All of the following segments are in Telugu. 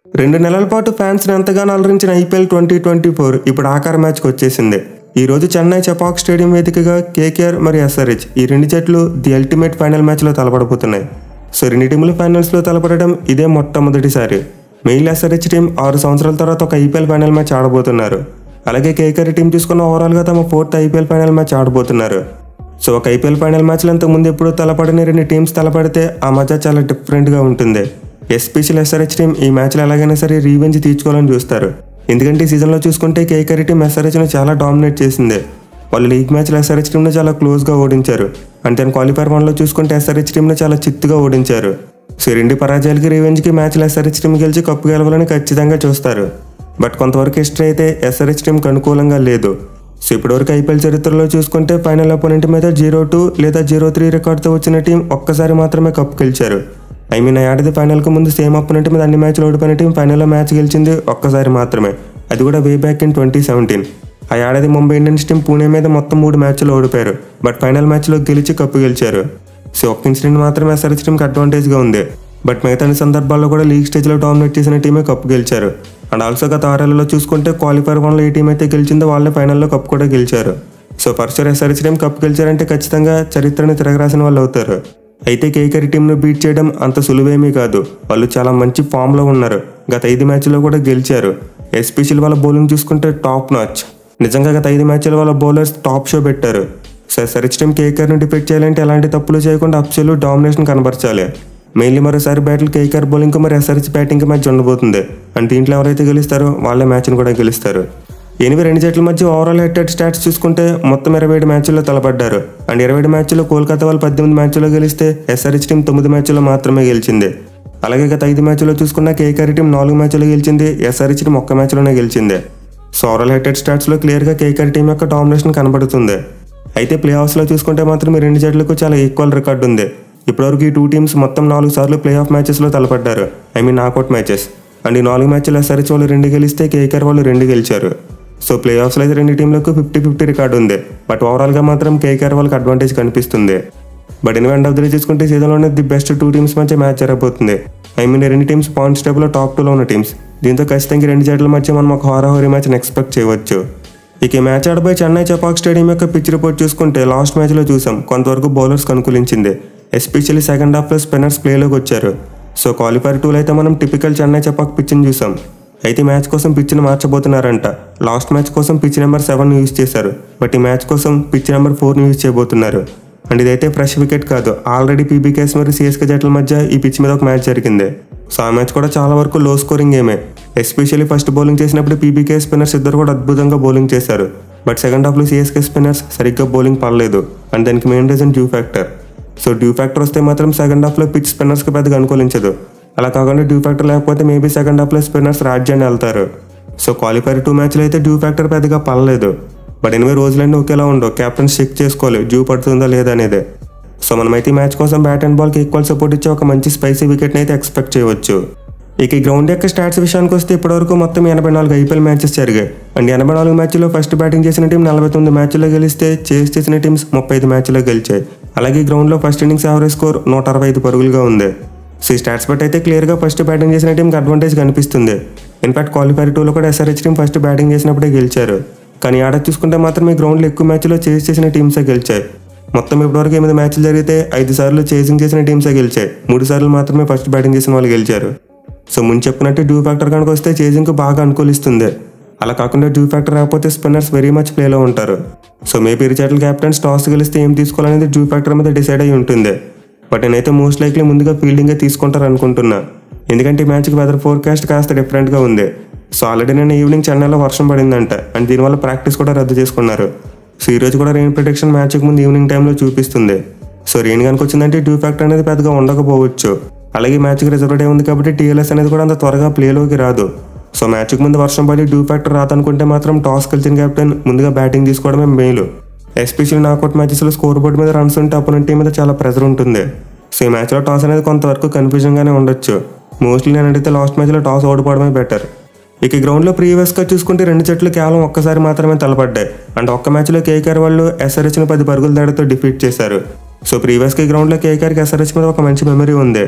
రెండు నెలల పాటు ఫ్యాన్స్ ఎంతగానో అలరించిన ఐపీఎల్ ట్వంటీ ట్వంటీ ఫోర్ ఇప్పుడు ఆఖరి మ్యాచ్కి వచ్చేసింది ఈ రోజు చెన్నై చపాక్ స్టేడియం వేదికగా కేకేఆర్ మరియు ఎస్ఆర్హెచ్ ఈ రెండు జట్లు ది అల్టిమేట్ ఫైనల్ మ్యాచ్లో తలపడబోతున్నాయి సో రెండు టీములు ఫైనల్స్లో తలపడడం ఇదే మొట్టమొదటిసారి మెయిల్ ఎస్ఆర్హెచ్ టీం ఆరు సంవత్సరాల తర్వాత ఒక ఐపీఎల్ ఫైనల్ మ్యాచ్ ఆడబోతున్నారు అలాగే కేకేఆర్ టీం తీసుకున్న ఓవరాల్గా తమ ఫోర్త్ ఐపీఎల్ ఫైనల్ మ్యాచ్ ఆడబోతున్నారు సో ఒక ఐపీఎల్ ఫైనల్ మ్యాచ్లో ఇంతకు ముందు ఎప్పుడు తలపడని రెండు టీమ్స్ తలపడితే ఆ మజా చాలా డిఫరెంట్గా ఉంటుంది ఎస్పెషల్ ఎస్ఆర్హెచ్ టీం ఈ మ్యాచ్లో ఎలాగైనా సరే రీవెంజ్ తీర్చుకోవాలని చూస్తారు ఎందుకంటే ఈ సీజన్లో చూసుకుంటే కేకేఆర్ టీం ఎస్ఆర్హెచ్ను చాలా డామినేట్ చేసింది వాళ్ళు లీగ్ మ్యాచ్లో ఎస్ఆర్హెచ్ టీంను చాలా క్లోజ్గా ఓడించారు అంతే క్వాలిఫైర్ వన్లో చూసుకుంటే ఎస్ఆర్హెచ్ టీంను చాలా చిత్తుగా ఓడించారు సో ఈ రెండు పరాజయాలకి రివెంజ్కి మ్యాచ్లో ఎస్ఆర్హెచ్ టీం గెలిచి కప్పు గెలవాలని ఖచ్చితంగా చూస్తారు బట్ కొంతవరకు హిస్టరీ అయితే ఎస్ఆర్హెచ్ టీంకి అనుకూలంగా లేదు సో ఇప్పటివరకు ఐపీఎల్ చరిత్రలో చూసుకుంటే ఫైనల్ అపోనెంట్ మీద జీరో టూ లేదా జీరో త్రీ రికార్డ్తో వచ్చిన టీం ఒక్కసారి మాత్రమే కప్ గెలిచారు ఐ మీన్ ఆ ఏడాది ఫైనల్కి ముందు సేమ్ అపోనెంట్ మీద అన్ని మ్యాచ్లు ఓడిపోయిన టీం ఫైనల్లో మ్యాచ్ గెలిచింది ఒక్కసారి మాత్రమే అది కూడా way back in twenty seventeen ఆ ఏడాది ముంబై ఇండియన్స్ టీం పూణే మీద మొత్తం మూడు మ్యాచ్లు ఓడిపోయారు బట్ ఫైనల్ మ్యాచ్లో గెలిచి కప్పు గెలిచారు సో ఒక్క ఇన్సిడెంట్ మాత్రమే ఎస్ఆర్హెచ్ టీంకి అడ్వాంటేజ్గా ఉంది బట్ మిగతా అన్ని సందర్భాల్లో కూడా లీగ్ స్టేజ్లో డామినేట్ చేసిన టీమే కప్పు గెలిచారు అండ్ ఆల్సో గత ఆరేళ్లలో చూసుకుంటే క్వాలిఫైర్ వన్లో ఏ టీం అయితే గెలిచిందో వాళ్ళే ఫైనల్లో కప్ కూడా గెలిచారు so first year SRH team cup గెలిచారంటే ఖచ్చితంగా చరిత్రను తిరగరాసిన వాళ్ళు అవుతారు అయితే కేకరి టీంను బీట్ చేయడం అంత సులువేమీ కాదు వాళ్ళు చాలా మంచి ఫామ్లో ఉన్నారు గత ఐదు మ్యాచ్లో కూడా గెలిచారు ఎస్పెషల్ వాళ్ళ బౌలింగ్ చూసుకుంటే టాప్ నాచ్ నిజంగా గత ఐదు మ్యాచ్ల వాళ్ళ బౌలర్స్ టాప్ షో పెట్టారు సో ఎస్ఆర్హెచ్ టీం కేకర్ని డిఫెక్ట్ చేయాలంటే ఎలాంటి తప్పులు చేయకుండా అప్సెలు డామినేషన్ కనబరచాలి మెయిన్లీ మరోసారి బ్యాటిల్ కేకర్ బౌలింగ్ మరి ఎస్ఆర్హెచ్ బ్యాటింగ్ మ్యాచ్ ఉండబోతుంది అండ్ దీంట్లో ఎవరైతే గెలుస్తారో వాళ్ళే మ్యాచ్ని కూడా గెలుస్తారు ఎనిమిది రెండు జట్ల మధ్య ఓవరాల్ హెడ్ హెడ్ స్టాట్స్ చూసుకుంటే మొత్తం ఇరవై ఏడు మ్యాచ్ల్లో తలపడ్డారు అండ్ ఇరవై ఏడు మ్యాచ్లో కోల్కతా వాళ్ళు పద్దెనిమిది మ్యాచ్లో గెలిస్తే ఎస్ఆర్హెచ్ టీం తొమ్మిది మ్యాచ్లో మాత్రమే గెలిచింది అలాగే గత ఐదు మ్యాచ్లో చూసుకున్న కేకేఆర్ టీం నాలుగు మ్యాచ్లో గెలిచింది ఎస్ఆర్హెచ్ టీం ఒక్క మ్యాచ్లోనే గెలిచింది సో ఓవరాల్ హెడ్ హెడ్ స్టాట్స్లో క్లియర్గా కేకేఆర్ టీం యొక్క డామినేషన్ కనబడుతుంది అయితే ప్లే ఆఫ్స్లో చూసుకుంటే మాత్రం ఈ రెండు జట్లకు చాలా ఈక్వల్ రికార్డు ఉంది ఇప్పటివరకు ఈ టూ టీమ్స్ మొత్తం నాలుగు సార్లు ప్లే ఆఫ్ మ్యాచెస్లో తలపడ్డారు I mean knockout matches and ఈ నాలుగు మ్యాచ్లు ఎస్ఆర్హెచ్ వాళ్ళు రెండు గెలిస్తే కేకేఆర్ వాళ్ళు రెండు గెలిచారు సో ప్లే ఆఫ్స్లో అయితే రెండు టీంలకు ఫిఫ్టీ ఫిఫ్టీ రికార్డు ఉంది బట్ ఓవరాల్గా మాత్రం కేకేఆర్ వాళ్ళకి అడ్వాంటేజ్ కనిపిస్తుంది but in end of the చూసుకుంటే సీజన్లోనే ది బెస్ట్ టూ టీమ్స్ మధ్య మ్యాచ్ జరగబోతుంది ఐ మీన్ రెండు టీమ్స్ పాయింట్స్ టేబుల్లో టాప్ టూలో ఉన్న టీమ్స్ దీంతో ఖచ్చితంగా ఈ రెండు జట్ల మధ్య మనం ఒక హారాహోరీ మ్యాచ్ని ఎక్స్పెక్ట్ చేయవచ్చు ఇక ఈ మ్యాచ్ ఆడబోయే చెన్నై చపాక్ స్టేడియం యొక్క పిచ్ రిపోర్ట్ చూసుకుంటే లాస్ట్ మ్యాచ్లో చూసాం కొంతవరకు బౌలర్స్ అనుకూలించింది ఎస్పెషల్లీ సెకండ్ హాఫ్లో స్పిన్నర్స్ ప్లేలోకి వచ్చారు సో క్వాలిఫైర్ టూలో అయితే మనం టిపికల్ చెన్నై చపాక్ పిచ్ని చూసాం అయితే ఈ మ్యాచ్ కోసం పిచ్ని మార్చబోతున్నారంట లాస్ట్ మ్యాచ్ కోసం పిచ్ నెంబర్ సెవెన్ యూజ్ చేశారు బట్ ఈ మ్యాచ్ కోసం పిచ్ నెంబర్ ఫోర్ని యూజ్ చేయబోతున్నారు అండ్ ఇదైతే ఫ్రెష్ వికెట్ కాదు ఆల్రెడీ పీబీకేఎస్ మరియు సిఎస్కే జట్ల మధ్య ఈ పిచ్ మీద ఒక మ్యాచ్ జరిగింది సో ఆ మ్యాచ్ కూడా చాలా వరకు లో స్కోరింగ్ గేమే ఎస్పెషల్లీ ఫస్ట్ బౌలింగ్ చేసినప్పుడు పీబీకే స్పిన్నర్స్ ఇద్దరు కూడా అద్భుతంగా బౌలింగ్ చేశారు బట్ సెకండ్ హాఫ్లో సిఎస్కే స్పిన్నర్స్ సరిగ్గా బౌలింగ్ పడలేదు అండ్ దానికి main reason dew factor so dew factor వస్తే మాత్రం సెకండ్ హాఫ్లో పిచ్ స్పిన్నర్స్కి పెద్దగా అనుకూలించదు అలా కాకుండా డ్యూ ఫ్యాక్టర్ లేకపోతే మేబీ సెకండ్ హాఫ్లో స్పిన్నర్స్ రాజ్యాన్ని వెళ్తారు సో క్వాలిఫైర్ టూ మ్యాచ్లో అయితే డ్యూ ఫ్యాక్టర్ పెద్దగా పడలేదు బట్ ఎనిమిది రోజులన్నీ ఒకేలా ఉండవు కెప్టెన్స్ చెక్ చేసుకోవాలి డ్యూ పడుతుందా లేదా అనేది సో మనమైతే ఈ మ్యాచ్ కోసం బ్యాట్ అండ్ బాల్కి ఈక్వల్ సపోర్ట్ ఇచ్చే ఒక మంచి స్పైసీ వికెట్ని అయితే ఎక్స్పెక్ట్ చేయవచ్చు ఇక ఈ గ్రౌండ్ యొక్క స్టాట్స్ విషయానికి వస్తే ఇప్పటివరకు మొత్తం ఎనభై నాలుగు ఐపీఎల్ మ్యాచెస్ జరిగాయి అండ్ ఎనభై నాలుగు మ్యాచ్లో ఫస్ట్ బ్యాటింగ్ చేసిన టీం నలభై తొమ్మిది మ్యాచ్లో గెలిస్తే చేస్ చేసిన టీమ్స్ ముప్పై ఐదు మ్యాచ్లో గెలిచాయి అలాగే గ్రౌండ్లో ఫస్ట్ ఇన్నింగ్స్ యావరేజ్ స్కోర్ నూట అరవై ఐదు పరుగులుగా ఉంది సో ఈ స్టాట్స్ బట్టి అయితే క్లియర్గా ఫస్ట్ బ్యాటింగ్ చేసిన టీంకి అడ్వాంటేజ్ కనిపిస్తుంది ఇన్ఫాక్ట్ క్వాలిఫైర్ టూలో కూడా ఎస్ఆర్హెచ్ టీం ఫస్ట్ బ్యాటింగ్ చేసినప్పుడే గెలిచారు కానీ ఆడ చూసుకుంటే మాత్రం ఈ గ్రౌండ్లో ఎక్కువ మ్యాచ్లో చేస్ చేసిన టీమ్సే గెలిచాయి మొత్తం ఇప్పటివరకు ఎనిమిది మ్యాచ్లు జరిగితే ఐదు సార్లు చేసింగ్ చేసిన టీమ్సే గెలిచాయి మూడు సార్లు మాత్రమే ఫస్ట్ బ్యాటింగ్ చేసిన వాళ్ళు గెలిచారు సో ముందు చెప్పుకున్నట్టు డ్యూ ఫ్యాక్టర్ కనుక వస్తే చేసింగ్కి బాగా అనుకూలిస్తుంది అలా కాకుండా డ్యూ ఫ్యాక్టర్ రాకపోతే స్పిన్నర్స్ వెరీ మచ్ ప్లేలో ఉంటారు so maybe Richard captains toss గెలిస్తే ఏం తీసుకోవాలనేది డ్యూ ఫ్యాక్టర్ మీద డిసైడ్ అయి ఉంటుంది బట్ నేనైతే మోస్ట్ లైక్లీ ముందుగా ఫీల్డింగే తీసుకుంటారు అనుకుంటున్నా ఎందుకంటే ఈ మ్యాచ్కి వెదర్ ఫోర్కాస్ట్ కాస్త డిఫరెంట్గా ఉంది సో ఆల్రెడీ నేను ఈవినింగ్ చెన్నైలో వర్షం పడిందంట అండ్ దీనివల్ల ప్రాక్టీస్ కూడా రద్దు చేసుకున్నారు సో ఈ రోజు కూడా రెయిన్ ప్రొటెక్షన్ మ్యాచ్కి ముందు ఈవినింగ్ టైంలో చూపిస్తుంది సో రెయిన్ కనుక వచ్చిందంటే డ్యూ ఫ్యాక్టర్ అనేది పెద్దగా ఉండకపోవచ్చు అలాగే మ్యాచ్కి రిజర్వ్ డే ఉంది కాబట్టి టీఎల్ఎస్ అనేది కూడా అంత త్వరగా ప్లేలోకి రాదు సో మ్యాచ్కి ముందు వర్షం పడి డ్యూ ఫ్యాక్టర్ రాదనుకుంటే మాత్రం టాస్ గెలిచిన కెప్టెన్ ముందుగా బ్యాటింగ్ తీసుకోవడమే మేలు ఎస్పెషల్లీ నాకౌట్ మ్యాచెస్లో స్కోర్ బోర్డ్ మీద రన్స్ ఉంటే అపోనెంట్ టీం మీద చాలా ప్రెజర్ ఉంటుంది సో ఈ మ్యాచ్లో టాస్ అనేది కొంతవరకు కన్ఫ్యూజన్గానే ఉండొచ్చు మోస్ట్లీ నేను అడిగితే లాస్ట్ మ్యాచ్లో టాస్ ఓడిపోవడమే బెటర్ ఇక గ్రౌండ్లో ప్రీవియస్గా చూసుకుంటే రెండు జట్లు కేవలం ఒక్కసారి మాత్రమే తలపడ్డాయి అండ్ ఒక్క మ్యాచ్లో కేకేఆర్ వాళ్ళు ఎస్ఆర్హెచ్ని పది పరుగుల తేడాతో డిఫీట్ చేశారు సో ప్రీవియస్గా గ్రౌండ్లో కేకేఆర్కి ఎస్ఆర్హెచ్ మీద ఒక మంచి మెమరీ ఉంది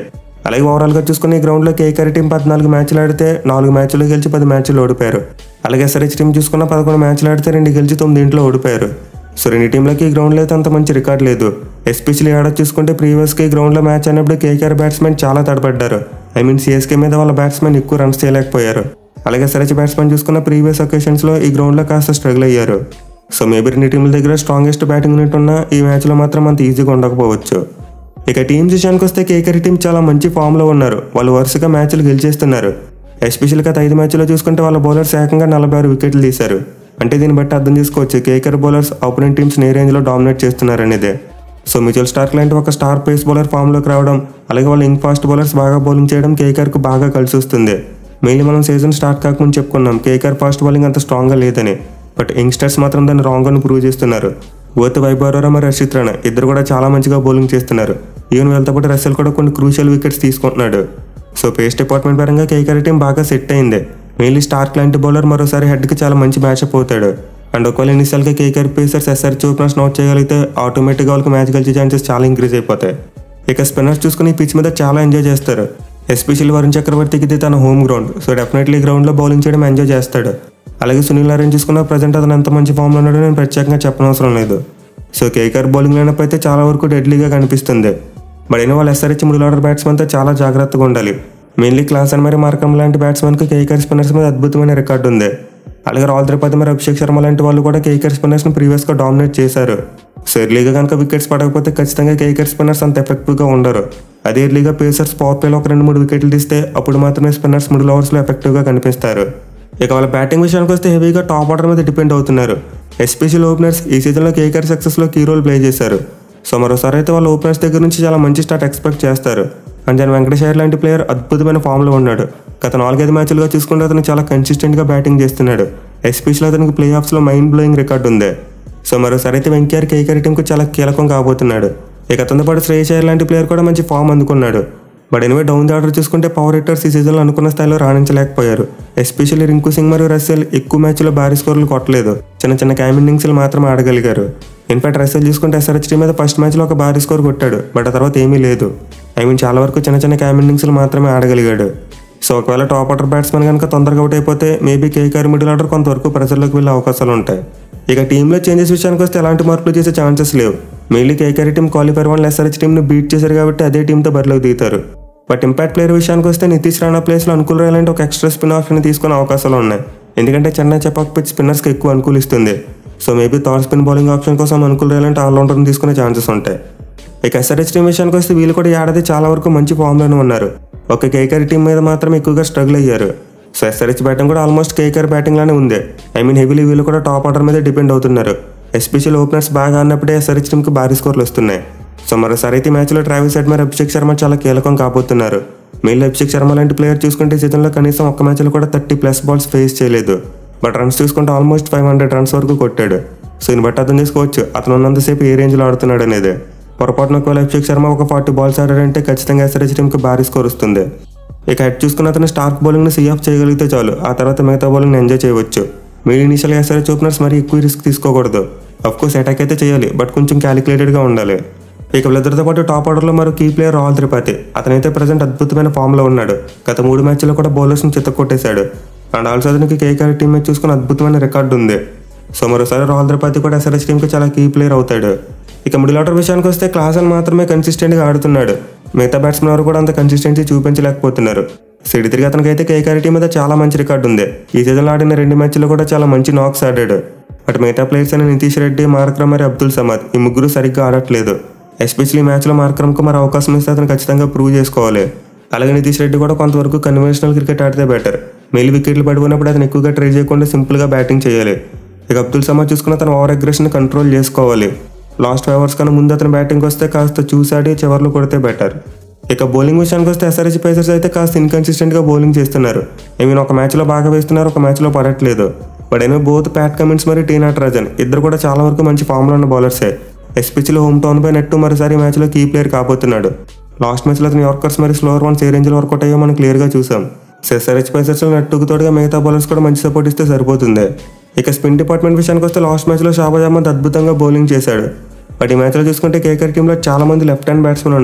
అలాగే ఓవరాల్గా చూసుకుని ఈ గ్రౌండ్లో కేకేఆర్ టీం పద్నాలుగు మ్యాచ్లు ఆడితే నాలుగు మ్యాచ్లు గెలిచి పది మ్యాచ్లు ఓడిపోయారు అలాగే ఎస్ఆర్హెచ్ టీం చూసుకున్న పదకొండు మ్యాచ్లు ఆడితే రెండు గెలిచి తొమ్మిది ఇంట్లో ఓడిపోయారు సో రెండు టీంలకి ఈ గ్రౌండ్లో అయితే అంత మంచి రికార్డ్ లేదు ఎస్పెషల్లీ ఆడ చూసుకుంటే ప్రీవియస్గా ఈ గ్రౌండ్లో మ్యాచ్ అయినప్పుడు కేకేఆర్ బ్యాట్స్మెన్ చాలా తడబడ్డారు ఐ మీన్ సిఎస్కే మీద వాళ్ళ బ్యాట్స్మెన్ ఎక్కువ రన్స్ చేయలేకపోయారు అలాగే ఎస్ఆర్హెచ్ బ్యాట్స్మెన్ చూసుకున్న ప్రీవియస్ ఒకేషన్స్లో ఈ గ్రౌండ్లో కాస్త స్ట్రగుల్ అయ్యారు సో మేబీ రెండు టీంల దగ్గర స్ట్రాంగెస్ట్ బ్యాటింగ్ యూనిట్ ఉన్న ఈ మ్యాచ్లో మాత్రం అంత ఈజీగా ఉండకపోవచ్చు ఇక టీమ్స్ విషయానికి వస్తే కేకర్ టీం చాలా మంచి ఫామ్లో ఉన్నారు వాళ్ళు వరుసగా మ్యాచ్లు గెలిచేస్తున్నారు ఎస్పెషల్గా గత ఐదు మ్యాచ్లో చూసుకుంటే వాళ్ళ బౌలర్స్ ఏకంగా నలభై ఆరు వికెట్లు తీశారు అంటే దీన్ని బట్టి అర్థం చేసుకోవచ్చు కేకర్ బౌలర్స్ ఆపోనెంట్ టీమ్స్ ఏ రేంజ్లో డామినేట్ చేస్తున్నారు అనేది సో మిచువల్ స్టార్క్ లాంటి ఒక స్టార్ పేస్ బౌలర్ ఫామ్లోకి రావడం అలాగే వాళ్ళ ఇంక్ ఫాస్ట్ బౌలర్స్ బాగా బౌలింగ్ చేయడం కేకర్కు బాగా కలిసి వస్తుంది మెయిన్లీ మనం సీజన్ స్టార్ట్ కాకముందు చెప్పుకున్నాం కేకర్ ఫాస్ట్ బౌలింగ్ అంత స్ట్రాంగ్గా లేదని బట్ యంగ్స్టర్స్ మాత్రం దాన్ని రాంగ్ అని ప్రూవ్ చేస్తున్నారు ఓత్ వైభవరావు మరి రషిత్ రాణా ఇద్దరు కూడా చాలా మంచిగా బౌలింగ్ చేస్తున్నారు ఈవెన్ వీళ్ళతో పాటు రసెల్ కూడా కొన్ని క్రూషియల్ వికెట్స్ తీసుకుంటున్నాడు సో పేస్ డిపార్ట్మెంట్ పరంగా కేకర్ టీం బాగా సెట్ అయింది మెయిన్లీ స్టార్క్ లాంటి బౌలర్ మరోసారి హెడ్కి చాలా మంచి మ్యాచ్అప్ అవుతాడు అండ్ ఒకవేళ ఇన్నిసార్లుగా కేకేఆర్ పేసర్స్ ఎస్ఆర్ చూపినస్ నోట్ చేయగలిగితే ఆటోమేటిక్గా వాళ్ళకి మ్యాచ్ గెలిచే ఛాన్సెస్ చాలా ఇంక్రీజ్ అయిపోతాయి ఇక స్పిన్నర్స్ చూసుకుని ఈ పిచ్ మీద చాలా ఎంజాయ్ చేస్తారు ఎస్పెషల్లీ వరుణ్ చక్రవర్తికి ఇది తన హోమ్ గ్రౌండ్ సో డెఫినెట్లీ గ్రౌండ్లో బౌలింగ్ చేయడం ఎంజాయ్ చేస్తాడు అలాగే సునీల్ నారాయణ చూసుకున్న ప్రజెంట్ అతను ఎంత మంచి ఫామ్లో ఉన్నాడో నేను ప్రత్యేకంగా చెప్పనవసరం లేదు సో కేకేఆర్ బౌలింగ్ లైనప్ అయితే చాలా వరకు డెడ్లీగా కనిపిస్తుంది బట్ అయినా వాళ్ళు ఎస్ఆర్హెచ్ మిడిల్ ఆర్డర్ బ్యాట్స్మెన్తో చాలా జాగ్రత్తగా ఉండాలి మెయిన్లీ క్లాస్ అండ్ మరి మార్కం లాంటి బ్యాట్స్మెన్కి కేకేఆర్ స్పిన్నర్స్ మీద అద్భుతమైన రికార్డు ఉంది అలాగే రాహుల్ త్రిపాఠి మరి అభిషేక్ శర్మ లాంటి వాళ్ళు కూడా కేకేఆర్ స్పిన్నర్స్ని ప్రీవియస్గా డామినేట్ చేశారు సో ఎర్లీగా కనుక వికెట్స్ పడకపోతే ఖచ్చితంగా కేకేఆర్ స్పిన్నర్స్ అంత ఎఫెక్టివ్గా ఉండరు అదే ఎర్లీగా పేసర్స్ పవర్ ప్లేలో ఒక రెండు మూడు వికెట్లు తీస్తే అప్పుడు మాత్రమే స్పిన్నర్స్ మిడిల్ ఓవర్స్లో ఎఫెక్టివ్గా కనిపిస్తారు ఇక వాళ్ళ బ్యాటింగ్ విషయానికి వస్తే హెవీగా టాప్ ఆర్డర్ మీద డిపెండ్ అవుతున్నారు ఎస్పెషల్ ఓపెనర్స్ ఈ సీజన్లో కేకేఆర్ సక్సెస్లో కీ రోల్ ప్లే చేశారు సో మరోసారి అయితే వాళ్ళ ఓపెనర్స్ దగ్గర నుంచి చాలా మంచి స్టార్ట్ ఎక్స్పెక్ట్ చేస్తారు అంజన్ వెంకటేష్ అయ్యర్ లాంటి ప్లేయర్ అద్భుతమైన ఫామ్లో ఉన్నాడు గత నాలుగైదు మ్యాచ్లుగా చూసుకుంటే అతను చాలా కన్సిస్టెంట్గా బ్యాటింగ్ చేస్తున్నాడు ఎస్పెషల్ అతనికి ప్లే ఆఫ్స్లో మైండ్ బ్లోయింగ్ రికార్డు ఉంది సో మరోసారి అయితే వెంకయ్య కేకేఆర్ టీంకు చాలా కీలకం కాబోతున్నాడు ఇక అతనితో పాటు శ్రేయస్ అయ్యర్ లాంటి ప్లేయర్ కూడా మంచి ఫామ్ అందుకున్నాడు but anyway down the order చూసుకుంటే పవర్ హిట్టర్స్ ఈ సీజన్లో అనుకున్న స్థాయిలో రాణించలేకపోయారు ఎస్పెషల్లీ రింకు సింగ్ మరియు రస్సెల్ ఎక్కువ మ్యాచ్లో భారీ స్కోర్లు కొట్టలేదు చిన్న చిన్న క్యామ్ ఇన్నింగ్స్లు మాత్రం ఆడగలిగారు ఇన్ఫాక్ట్ రస్సెల్ చూసుకుంటే ఎస్ఆర్హెచ్ టీం మీద ఫస్ట్ మ్యాచ్లో ఒక భారీ స్కోర్ కొట్టాడు బట్ ఆ తర్వాత ఏమీ లేదు ఐ మీన్ చాలా వరకు చిన్న చిన్న క్యామ్ ఇన్నింగ్స్లు మాత్రమే ఆడగలిగాడు సో ఒకవేళ టాప్ ఆర్డర్ బ్యాట్స్మెన్ కనుక తొందరగా అవుట్ అయిపోతే మేబీ కేకేఆర్ మిడిల్ ఆర్డర్ కొంతవరకు ప్రెజర్లోకి వెళ్ళే అవకాశాలు ఉంటాయి ఇక టీంలో చేంజెస్ విషయానికి వస్తే ఎలాంటి మార్పులు చేసే ఛాన్సెస్ లేవు mainly KKR team qualifier one SRH టీంను బీట్ చేశారు కాబట్టి అదే టీంతో బరిలోకి దిగుతారు బట్ ఇంపాక్ట్ ప్లేయర్ విషయానికి వస్తే నితీష్ రాణా ప్లేస్లో అనుకూల రాయాలంటే ఒక ఎక్స్ట్రా స్పిన్ ఆప్షన్ తీసుకునే అవకాశాలు ఉన్నాయి ఎందుకంటే చెన్నై చపాక్ పిచ్ స్పిన్నర్స్కి ఎక్కువ అనుకూలిస్తుంది so maybe third spin bowling option కోసం అనుకూల రాయాలంటే ఆల్రౌండర్ని తీసుకునే ఛాన్సెస్ ఉంటాయి ఇక ఎస్ఆర్హెచ్ టీం విషయానికి వస్తే వీళ్ళు కూడా ఈ ఏడాది చాలా వరకు మంచి ఫామ్లోనే ఉన్నారు ఒక కేకేఆర్ టీం మీద మాత్రం ఎక్కువగా స్ట్రగుల్ అయ్యారు సో ఎస్ఆర్హెచ్ బ్యాటింగ్ కూడా ఆల్మోస్ట్ కేకేఆర్ బ్యాటింగ్ లానే ఉంది ఐ మీన్ హెవీలీ వీళ్ళు కూడా టాప్ ఆర్డర్ మీద డిపెండ్ అవుతున్నారు ఎస్పెషల్ ఓపెనర్స్ బాగా ఆడినప్పుడే ఎస్ఆర్హెచ్ టీంకి భారీ స్కోర్లు వస్తున్నాయి సో మరోసారి అయితే ఈ మ్యాచ్లో ట్రావెల్స్ సెట్ మరి అభిషేక్ శర్మ చాలా కీలకం కాబోతున్నారు మెయిన్ అభిషేక్ శర్మ లాంటి ప్లేయర్ చూసుకుంటే ఈ సీజన్లో కనీసం ఒక్క మ్యాచ్లో కూడా థర్టీ ప్లస్ బాల్స్ ఫేస్ చేయలేదు బట్ రన్స్ చూసుకుంటే ఆల్మోస్ట్ ఫైవ్ హండ్రెడ్ రన్స్ వరకు కొట్టాడు సో దీన్ని బట్టి అర్థం చేసుకోవచ్చు అతను ఉన్నంతసేపు ఏ రేంజ్లో ఆడుతున్నాడు అనేది పొరపాటున ఒకవేళ అభిషేక్ శర్మ ఒక ఫార్టీ బాల్స్ ఆడాడంటే ఖచ్చితంగా ఎస్ఆర్హెచ్ టీంకి భారీ స్కోర్ వస్తుంది ఇక హెడ్ చూసుకున్న అతను స్టార్క్ బౌలింగ్ని సీ ఆఫ్ చేయగలిగితే చాలు ఆ తర్వాత మిగతా బౌలింగ్ని ఎంజాయ్ చేయవచ్చు మీరు ఇనిషియల్గా ఎస్ఆర్హెచ్ ఓపెనర్స్ మరి ఎక్కువ రిస్క్ తీసుకోకూడదు అఫ్ కోర్స్ అటాక్ అయితే చేయాలి బట్ కొంచెం క్యాలిక్యులేటెడ్గా ఉండాలి ఇక వీళ్ళిద్దరితో పాటు టాప్ ఆర్డర్లో మరో కీ ప్లేయర్ రాహుల్ త్రిపాఠి అతనైతే ప్రజెంట్ అద్భుతమైన ఫామ్లో ఉన్నాడు గత మూడు మ్యాచ్ల్లో కూడా బౌలర్స్ని చిత్తకొట్టేశాడు అండ్ ఆల్సో అతనికి కేకేఆర్ టీం మ్యాచ్ చూసుకుని అద్భుతమైన రికార్డు ఉంది సో మరోసారి రాహుల్ త్రిపాఠి కూడా ఎస్ఆర్హెచ్ టీంకి చాలా కీ ప్లేయర్ అవుతాడు ఇక మిడిల్ ఆర్డర్ విషయానికి వస్తే క్లాసన్ మాత్రమే కన్సిస్టెంట్గా ఆడుతున్నాడు మిగతా బ్యాట్స్మెన్ ఎవరు కూడా అంత కన్సిస్టెన్సీ చూపించలేకపోతున్నారు సిడి తిరిగి అతనికి అయితే కేకేఆర్ టీం మీద చాలా మంచి రికార్డు ఉంది ఈ సీజన్లో ఆడిన రెండు మ్యాచ్లో కూడా చాలా మంచి నాక్స్ ఆడాడు బట్ మిగతా ప్లేయర్స్ అయిన నితీష్ రెడ్డి మార్క్రమ్ మరి అబ్దుల్ సమద్ ఈ ముగ్గురు సరిగ్గా ఆడట్లేదు ఎస్పెషల్లీ మ్యాచ్లో మార్క్రమ్కు మరి అవకాశం ఇస్తే అతను ఖచ్చితంగా ప్రూవ్ చేసుకోవాలి అలాగే నితీష్ రెడ్డి కూడా కొంతవరకు కన్వెన్షనల్ క్రికెట్ ఆడితే బెటర్ మెయిల్ వికెట్లు పడిపోయినప్పుడు అతను ఎక్కువగా ట్రై చేయకుండా సింపుల్గా బ్యాటింగ్ చేయాలి ఇక అబ్దుల్ సమద్ చూసుకున్న తన ఓవర్ అగ్రెషన్ కంట్రోల్ చేసుకోవాలి లాస్ట్ ఫైవ్ అవర్స్ కన్నా ముందు అతను బ్యాటింగ్ వస్తే కాస్త చూసాడి చివర్లో కొడితే బెటర్ ఇక బౌలింగ్ విషయానికి వస్తే ఎస్ఆర్హెచ్ పేసర్స్ అయితే కాస్త ఇన్కన్సిస్టెంట్గా బౌలింగ్ చేస్తున్నారు ఐ మీన్ ఒక మ్యాచ్లో బాగా వేస్తున్నారు ఒక మ్యాచ్లో పడట్లేదు బట్ అయినా బోత్ ప్యాట్ కమిన్స్ మరియు టీ నటరాజన్ ఇద్దరు కూడా చాలా వరకు మంచి ఫామ్లో ఉన్న బౌలర్సే ఎస్పెషల్లీ హోమ్ టౌన్ పై నెట్టు మరోసారి మ్యాచ్లో కీ ప్లేయర్ కాబోతున్నాడు లాస్ట్ మ్యాచ్లో అతను యార్కర్స్ మరియు స్లోవర్ వన్స్ ఏ రేంజ్లో వర్కౌట్ అయ్యో మనం క్లియర్గా చూసాం ఎస్ఆర్హెచ్ పేసర్స్లో నెట్టుకు తోడుగా మిగతా బౌలర్స్ కూడా మంచి సపోర్ట్ ఇస్తే సరిపోతుంది ఇక స్పిన్ డిపార్ట్మెంట్ విషయానికి వస్తే లాస్ట్ మ్యాచ్లో షాబాజ్ అహ్మద్ అద్భుతంగా బౌలింగ్ చేశాడు బట్ ఈ మ్యాచ్లో చూసుకుంటే కేకర్ టీంలో చాలా మంది లెఫ్ట్ హ్యాండ్ బ్యాట్స్మెన్ ఉన్నారు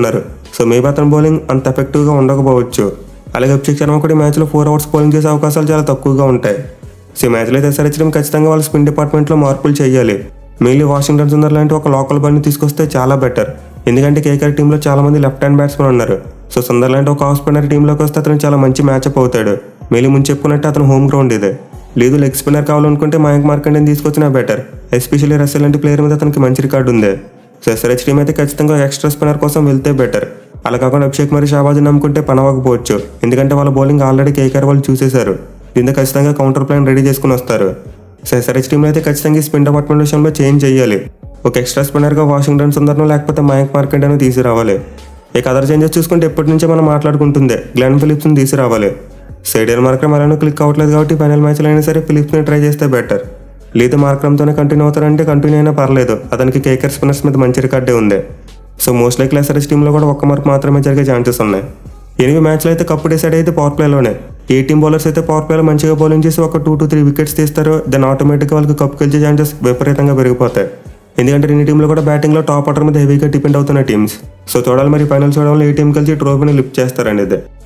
సో మేబీ అతని బౌలింగ్ అంత ఎఫెక్టివ్గా ఉండకపోవచ్చు అలాగే అభిషేక్ శర్మ కూడా ఈ మ్యాచ్లో ఫోర్ అవర్స్ బౌలింగ్ చేసే అవకాశాలు చాలా తక్కువగా ఉంటాయి సో ఈ మ్యాచ్లో అయితే ఎస్ఆర్హెచ్ టీం ఖచ్చితంగా వాళ్ళ స్పిన్ డిపార్ట్మెంట్లో మార్పులు చేయాలి మెయిన్లీ వాషింగ్టన్ సుందర్ లాంటి ఒక లోకల్ బండి తీసుకొస్తే చాలా బెటర్ ఎందుకంటే కేకేఆర్ టీంలో చాలా మంది లెఫ్ట్ హ్యాండ్ బ్యాట్స్మెన్ ఉన్నారు సో సుందర్ లాంటి ఒక ఆఫ్ స్పిన్నర్ టీంలోకి వస్తే అతను చాలా మంచి మ్యాచ్అప్ అవుతాడు మెయిన్లీ ముందు చెప్పుకున్నట్టు అతను హోమ్ గ్రౌండ్ ఇదే లేదు లెగ్ స్పిన్నర్ కావాలనుకుంటే మయాంక్ మార్కండేని తీసుకొచ్చినా బెటర్ ఎస్పెషల్లీ రసెల్ లాంటి ప్లేయర్ మీద అతనికి మంచి రికార్డు ఉంది సో ఎస్ఆర్హెచ్ టీం అయితే ఖచ్చితంగా ఎక్స్ట్రా స్పిన్నర్ కోసం వెళ్తే బెటర్ అలా కాకుండా అభిషేక్ మరి షాబాజ్ నమ్ముకుంటే పనవకపోవచ్చు ఎందుకంటే వాళ్ళ బౌలింగ్ ఆల్రెడీ కేకేఆర్ వాళ్ళు చూసేశారు దీంతో ఖచ్చితంగా కౌంటర్ ప్లాన్ రెడీ చేసుకుని వస్తారు సో ఎస్ఆర్హెచ్ టీంలో అయితే ఖచ్చితంగా ఈ స్పిన్ డిపార్ట్మెంట్ విషయంలో చేంజ్ చేయాలి ఒక ఎక్స్ట్రా స్పిన్నర్గా వాషింగ్టన్ సుందర్ను లేకపోతే మయాంక్ మార్కెట్ అని తీసుకురావాలి ఇక అదర్ చేంజెస్ చూసుకుంటే ఎప్పటి నుంచే మనం మాట్లాడుకుంటుంది గ్లెన్ ఫిలిప్స్ని తీసుకురావాలి సైడియల్ మార్క్రమ్ అలానే క్లిక్ అవ్వట్లేదు కాబట్టి ఫైనల్ మ్యాచ్లో అయినా సరే ఫిలిప్స్ని ట్రై చేస్తే బెటర్ లేదు మార్క్రమ్తోనే కంటిన్యూ అవుతారంటే కంటిన్యూ అయినా పర్లేదు అతనికి కేకర్ స్పిన్నర్స్ మీద మంచి రికార్డే ఉంది సో మోస్ట్ లైక్ ఎస్ఆర్ఎస్ టీంలో కూడా ఒక్క మార్క్ మాత్రమే జరిగే ఛాన్సెస్ ఉన్నాయి ఎనిమిది మ్యాచ్లో అయితే కప్పు డిసైడ్ అయితే పవర్ ప్లేలోనే ఏ టీం బౌలర్స్ అయితే పవర్ ప్లేలో మంచిగా బౌలింగ్ చేసి ఒక టూ టు త్రీ వికెట్స్ తీస్తారో దెన్ ఆటోమేటిక్గా వాళ్ళకి కప్పు గెలిచే ఛాన్సెస్ విపరీతంగా పెరిగిపోతాయి ఎందుకంటే రెండు టీంలు కూడా బ్యాటింగ్లో టాప్ ఆర్డర్ మీద హెవీగా డిపెండ్ అవుతున్న టీమ్స్ సో చూడాలి మరి ఫైనల్ చూడాలి ఏ టీం కలిసి ట్రోఫీని లిఫ్ట్ చేస్తారనేది